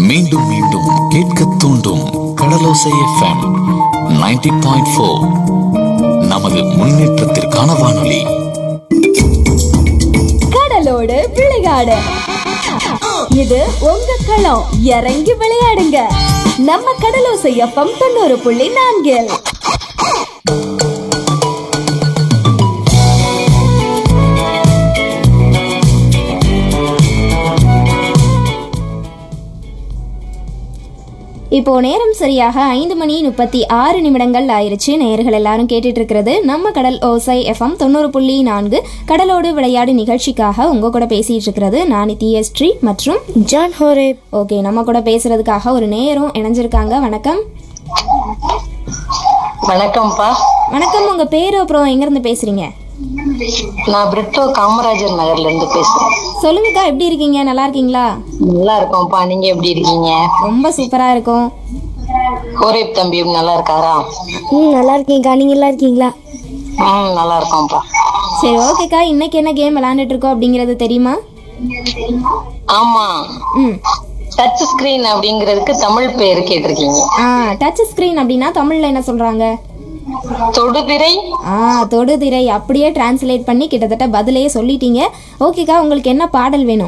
மீண்டும் மீண்டும் கேட்க தூண்டும் கடலோசை எஃப்எம் 90.4 பாயிண்ட் ஃபோர் நமது முன்னேற்றத்திற்கான வானொலி கடலோடு விளையாடு இது உங்க களம் இறங்கி விளையாடுங்க நம்ம கடலோசை எஃப்எம் தொண்ணூறு புள்ளி நான்கில் இப்போ நேரம் சரியாக ஐந்து மணி முப்பத்தி ஆறு நிமிடங்கள் ஆயிருச்சு நேயர்கள் எல்லாரும் கேட்டுட்டு இருக்கிறது நம்ம கடல் ஓசை எஃப்எம் தொண்ணூறு புள்ளி நான்கு கடலோடு விளையாடு நிகழ்ச்சிக்காக உங்க கூட பேசிட்டு இருக்கிறது நான் தியஸ்ரீ மற்றும் ஜான் ஹோரே ஓகே நம்ம கூட பேசுறதுக்காக ஒரு நேயரும் இணைஞ்சிருக்காங்க வணக்கம் வணக்கம்ப்பா வணக்கம் உங்க பேரு அப்புறம் எங்க இருந்து பேசுறீங்க நான் பிரிட்டோ காமராஜர் நகர்ல இருந்து பேசுறேன் சொல்லுங்கக்கா எப்படி இருக்கீங்க நல்லா இருக்கீங்களா நல்லா இருக்கோம்ப்பா நீங்க எப்படி இருக்கீங்க ரொம்ப சூப்பரா இருக்கும் கோரேப் தம்பி நல்லா இருக்காரா ம் நல்லா இருக்கீங்கக்கா நீங்கள் நல்லா இருக்கீங்களா ம் நல்லா இருக்கோம்ப்பா சரி ஓகேக்கா இன்னைக்கு என்ன கேம் விளையாண்டுட்டு இருக்கோம் அப்படிங்கிறது தெரியுமா ஆமா ம் டச் ஸ்கிரீன் அப்படிங்கிறதுக்கு தமிழ் பேர் கேட்டிருக்கீங்க ஆ டச் ஸ்கிரீன் அப்படின்னா தமிழ்ல என்ன சொல்றாங்க தொடுதிரை ஆ தொடுதிரை அப்படியே டிரான்ஸ்லேட் பண்ணி கிட்டத்தட்ட பதிலையே சொல்லிட்டீங்க ஓகேக்கா உங்களுக்கு என்ன பாடல் வேணும்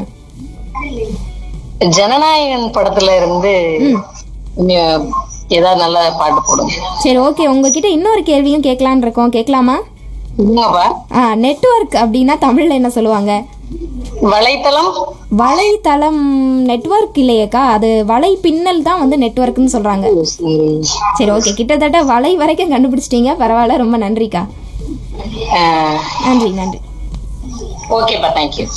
ஜனநாயகன் படத்துல இருந்து இன்னும் ஏதாவது நல்ல பாட்டு போடுங்க சரி ஓகே உங்ககிட்ட இன்னொரு கேள்வியும் கேட்கலான்னு இருக்கோம் கேட்கலாமா என்னப்பா ஆ நெட்வொர்க் அப்படின்னா தமிழ்ல என்ன சொல்லுவாங்க வலைத்தளம் வலைத்தளம் நெட்வொர்க் இல்லையேக்கா அது வலை பின்னல் தான் வந்து நெட்வொர்க்னு சொல்றாங்க சரி. சரி ஓகே கிட்டத்தட்ட வலை வரைக்கும் கண்டுபிடிச்சிட்டீங்க பரவாயில்ல ரொம்ப நன்றிக்கா ஆ, நன்றி நன்றி ஓகேப்பா தேங்க்யூ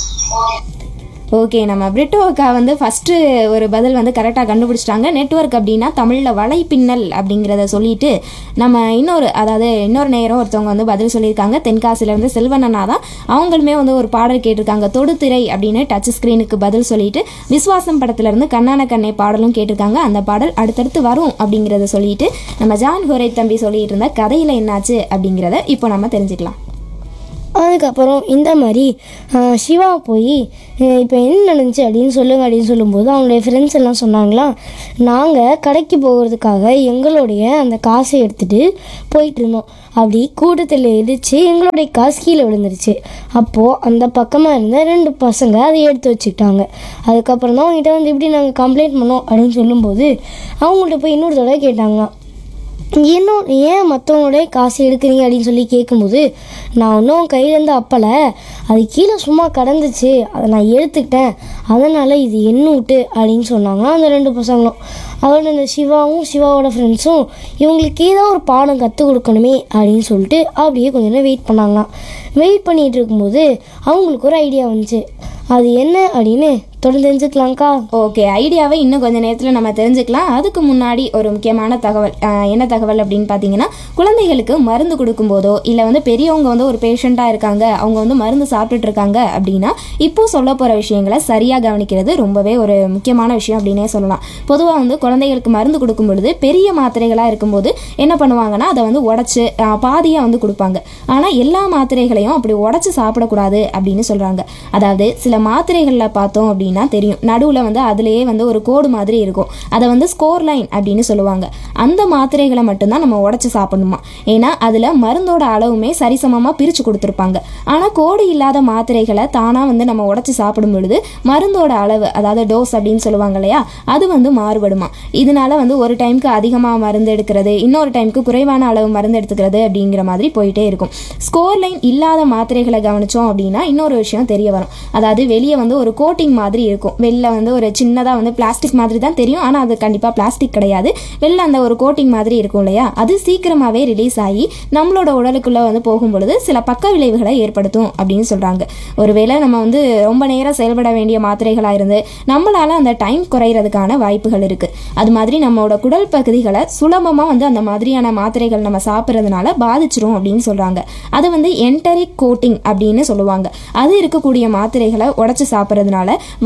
ஓகே நம்ம பிரிட்டோ அக்கா வந்து ஃபஸ்ட்டு ஒரு பதில் வந்து கரெக்டாக கண்டுபிடிச்சிட்டாங்க நெட்வொர்க் அப்படின்னா தமிழில் வலைப்பின்னல் அப்படிங்கிறத சொல்லிட்டு நம்ம இன்னொரு அதாவது இன்னொரு நேரம் ஒருத்தவங்க வந்து பதில் சொல்லியிருக்காங்க தென்காசிலேருந்து செல்வன் அண்ணா தான் அவங்களுமே வந்து ஒரு பாடல் கேட்டிருக்காங்க தொடுதிரை அப்படின்னு டச் ஸ்க்ரீனுக்கு பதில் சொல்லிட்டு விஸ்வாசம் படத்துலேருந்து கண்ணான கண்ணே பாடலும் கேட்டிருக்காங்க அந்த பாடல் அடுத்தடுத்து வரும் அப்படிங்கிறத சொல்லிட்டு நம்ம ஜான் ஹோரை தம்பி சொல்லிட்டு இருந்த கதையில் என்னாச்சு அப்படிங்கிறத இப்போ நம்ம தெரிஞ்சுக்கலாம் அதுக்கப்புறம் இந்த மாதிரி ஆஹ், சிவா போய் இப்போ என்ன நடந்துச்சு அப்படின்னு சொல்லுங்க அப்படின்னு சொல்லும்போது அவங்களுடைய ஃப்ரெண்ட்ஸ் எல்லாம் சொன்னாங்களாம் நாங்கள் கடைக்கு போகிறதுக்காக எங்களுடைய அந்த காசை எடுத்துகிட்டு போயிட்டு இருந்தோம் அப்படி கூட்டத்தில் இடிச்சு எங்களுடைய காசு கீழே விழுந்துருச்சு அப்போது அந்த பக்கமாக இருந்த ரெண்டு பசங்க அதை எடுத்து வச்சுக்கிட்டாங்க அதுக்கப்புறம் தான் அவங்ககிட்ட வந்து இப்படி நாங்கள் கம்ப்ளைண்ட் பண்ணோம் அப்படின்னு சொல்லும்போது அவங்கள்ட்ட போய் இன்னொரு தடவை கேட்டாங்களாம் இன்னும் ஏன் மற்றவங்களுடைய காசு எடுக்கிறீங்க அப்படின்னு சொல்லி கேட்கும்போது நான் இன்னும் கையிலேருந்து அப்பலை அது கீழே சும்மா கடந்துச்சு அதை நான் எடுத்துக்கிட்டேன் அதனால் இது என்ன விட்டு அப்படின்னு சொன்னாங்க அந்த ரெண்டு பசங்களும் அதோட இந்த சிவாவும் சிவாவோட ஃப்ரெண்ட்ஸும் இவங்களுக்கு ஏதோ ஒரு பாடம் கற்றுக் கொடுக்கணுமே அப்படின்னு சொல்லிட்டு அப்படியே கொஞ்ச நேரம் வெயிட் பண்ணாங்களாம் வெயிட் பண்ணிகிட்டு இருக்கும்போது அவங்களுக்கு ஒரு ஐடியா வந்துச்சு அது என்ன அப்படின்னு தொடர்ந்து தெரிஞ்சுக்கலாம்க்கா ஓகே ஐடியாவை இன்னும் கொஞ்ச நேரத்தில் நம்ம தெரிஞ்சுக்கலாம் அதுக்கு முன்னாடி ஒரு முக்கியமான தகவல் ஆஹ் என்ன தகவல் அப்படின்னு பார்த்தீங்கன்னா குழந்தைகளுக்கு மருந்து கொடுக்கும்போதோ இல்லை வந்து பெரியவங்க வந்து ஒரு பேஷண்ட்டாக இருக்காங்க அவங்க வந்து மருந்து சாப்பிட்டுட்டு இருக்காங்க அப்படின்னா இப்போ சொல்ல போகிற விஷயங்களை சரியாக கவனிக்கிறது ரொம்பவே ஒரு முக்கியமான விஷயம் அப்படின்னே சொல்லலாம் பொதுவாக வந்து குழந்தைகளுக்கு மருந்து கொடுக்கும் பொழுது பெரிய மாத்திரைகளாக இருக்கும்போது என்ன பண்ணுவாங்கன்னா அதை வந்து உடச்சி பாதியாக வந்து கொடுப்பாங்க ஆனால் எல்லா மாத்திரைகளையும் அப்படி உடச்சி சாப்பிடக்கூடாது அப்படின்னு சொல்கிறாங்க அதாவது சில மாத்திரைகளில் பார்த்தோம் அப்படின்னா தெரியும் நடுவில் வந்து அதுலேயே வந்து ஒரு கோடு மாதிரி இருக்கும் அதை வந்து ஸ்கோர் லைன் அப்படின்னு சொல்லுவாங்க அந்த மாத்திரைகளை மட்டும்தான் நம்ம உடச்சி சாப்பிடணுமா ஏன்னா அதில் மருந்தோட அளவுமே சரிசமமாக பிரித்து கொடுத்துருப்பாங்க ஆனால் கோடு இல்லாத மாத்திரைகளை தானாக வந்து நம்ம உடச்சி சாப்பிடும் பொழுது மருந்தோட அளவு அதாவது டோஸ் அப்படின்னு சொல்லுவாங்க இல்லையா அது வந்து மாறுபடுமா இதனால வந்து ஒரு டைமுக்கு அதிகமாக மருந்து எடுக்கிறது இன்னொரு டைமுக்கு குறைவான அளவு மருந்து எடுத்துக்கிறது அப்படிங்கிற மாதிரி போயிட்டே இருக்கும் ஸ்கோர் லைன் இல்லாத மாத்திரைகளை கவனிச்சோம் அப்படின்னா இன்னொரு விஷயம் தெரிய வரும் அதாவது வெளியே வந்து ஒரு கோட்டிங் மாதிரி இருக்கும் வெளில வந்து ஒரு சின்னதாக வந்து பிளாஸ்டிக் மாதிரி தான் தெரியும் ஆனால் அது கண்டிப்பாக பிளாஸ்டிக் கிடையாது வெளில அந்த ஒரு கோட்டிங் மாதிரி இருக்கும் இல்லையா அது சீக்கிரமாகவே ரிலீஸ் ஆகி நம்மளோட உடலுக்குள்ளே வந்து போகும் பொழுது சில பக்க விளைவுகளை ஏற்படுத்தும் அப்படின்னு சொல்கிறாங்க ஒருவேளை நம்ம வந்து ரொம்ப நேரம் செயல்பட வேண்டிய மாத்திரைகளாக இருந்து நம்மளால் அந்த டைம் குறையிறதுக்கான வாய்ப்புகள் இருக்குது அது மாதிரி நம்மளோட குடல் பகுதிகளை சுலபமாக வந்து அந்த மாதிரியான மாத்திரைகள் நம்ம சாப்பிட்றதுனால பாதிச்சிரும் அப்படின்னு சொல்கிறாங்க அது வந்து என்டரிக் கோட்டிங் அப்படின்னு சொல்லுவாங்க அது இருக்கக்கூடிய மாத்திரைகளை உடச்சி சாப்பிட்றதுனால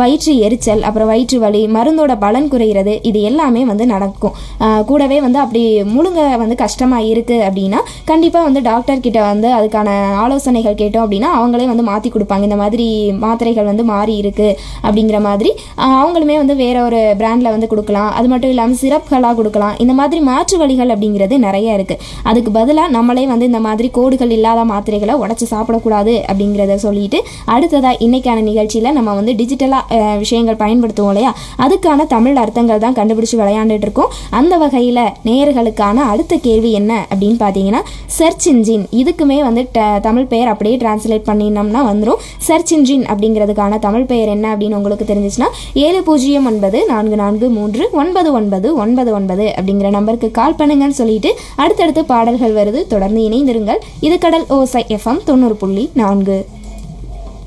வயிற்று எரிச்சல் அப்புறம் வயிற்று வலி மருந்தோட பலன் குறையிறது இது எல்லாமே வந்து நடக்கும் ஆஹ் கூடவே வந்து அப்படி முழுங்க வந்து கஷ்டமாக இருக்குது அப்படின்னா கண்டிப்பாக வந்து டாக்டர் கிட்ட வந்து அதுக்கான ஆலோசனைகள் கேட்டோம் அப்படின்னா அவங்களே வந்து மாற்றி கொடுப்பாங்க இந்த மாதிரி மாத்திரைகள் வந்து மாறி இருக்கு அப்படிங்கிற மாதிரி ஆஹ் அவங்களுமே வந்து வேற ஒரு பிராண்டில் வந்து கொடுக்கலாம் அது மட்டும் இல்லாமல் சிரப்களாக கொடுக்கலாம் இந்த மாதிரி மாற்று வழிகள் அப்படிங்கிறது நிறைய இருக்குது அதுக்கு பதிலாக நம்மளே வந்து இந்த மாதிரி கோடுகள் இல்லாத மாத்திரைகளை உடச்சி சாப்பிடக்கூடாது அப்படிங்கிறத சொல்லிட்டு அடுத்ததாக இன்னைக்கான நிகழ்ச்சியில் நம்ம வந்து டிஜிட்டலாக விஷயங்கள் பயன்படுத்துவோம் இல்லையா அதுக்கான தமிழ் அர்த்தங்கள் தான் கண்டுபிடிச்சு விளையாண்டுட்டு இருக்கோம் அந்த வகையில் நேயர்களுக்கான அடுத்த கேள்வி என்ன அப்படின்னு பார்த்தீங்கன்னா சர்ச் இன்ஜின் இதுக்குமே வந்து ட- தமிழ் பெயர் அப்படியே டிரான்ஸ்லேட் பண்ணினோம்னா வந்துடும் சர்ச் இன்ஜின் அப்படிங்கிறதுக்கான தமிழ் பெயர் என்ன அப்படின்னு உங்களுக்கு தெரிஞ்சிச்சுன்னா ஏழு பூஜ்ஜியம் ஒன்பது நான்கு நான்கு மூன்று ஒன்பது ஒன்பது ஒன்பது ஒன்பது அப்படிங்கிற நம்பருக்கு கால் பண்ணுங்கன்னு சொல்லிட்டு அடுத்தடுத்து பாடல்கள் வருது தொடர்ந்து இணைந்திருங்கள் இது கடல் ஓசை எஃப்எம் தொண்ணூறு புள்ளி நான்கு